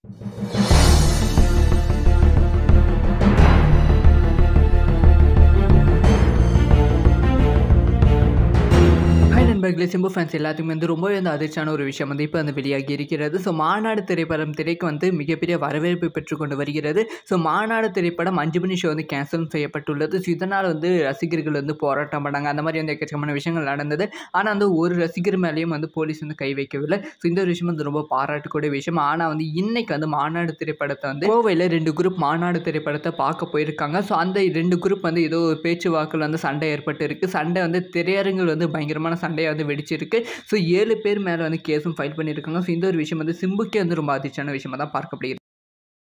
hi நண்பர்களே Simbu fans எல்லாத்துக்குமே வந்து ரொம்பவே வந்து அதிர்ச்சியான ஒரு விஷயம் வந்து இப்போ வந்து வெளியாகி இருக்கிறது ஸோ மாநாடு திரைப்படம் திரைக்கு வந்து மிகப்பெரிய வரவேற்பு பெற்றுக்கொண்டு வருகிறது ஸோ மாநாடு திரைப்படம் அஞ்சு மணி ஷோ வந்து கேன்சல் செய்யப்பட்டுள்ளது ஸோ இதனால் வந்து ரசிகர்கள் வந்து போராட்டம் பண்ணாங்க அந்த மாதிரி வந்து எக்கச்சக்கமான விஷயங்கள் நடந்தது ஆனால் வந்து ஒரு ரசிகர் மேலேயும் வந்து போலீஸ் வந்து கை வைக்கவில்லை ஸோ இந்த ஒரு விஷயம் வந்து ரொம்ப பாராட்டக்கூடிய விஷயம் ஆனால் வந்து இன்னைக்கு வந்து மாநாடு திரைப்படத்தை வந்து கோவையில் ரெண்டு குரூப் மாநாடு திரைப்படத்தை பார்க்க போயிருக்காங்க ஸோ அந்த ரெண்டு குரூப் வந்து ஏதோ ஒரு பேச்சுவாக்கில் வந்து சண்டை ஏற்பட்டு இருக்கு சண்டை வந்து திரையரங்கில் வந்து பயங்கரமான சண்டையை வந்து வெடிச்சிருக்கு ஸோ ஏழு பேர் மேலே வந்து கேஸும் ஃபைல் பண்ணியிருக்காங்க ஸோ இந்த ஒரு விஷயம் வந்து சிம்புக்கே வந்து ரொம்ப அதிர்ச்சியான விஷயமா தான் பார்க்கப்படுகிறது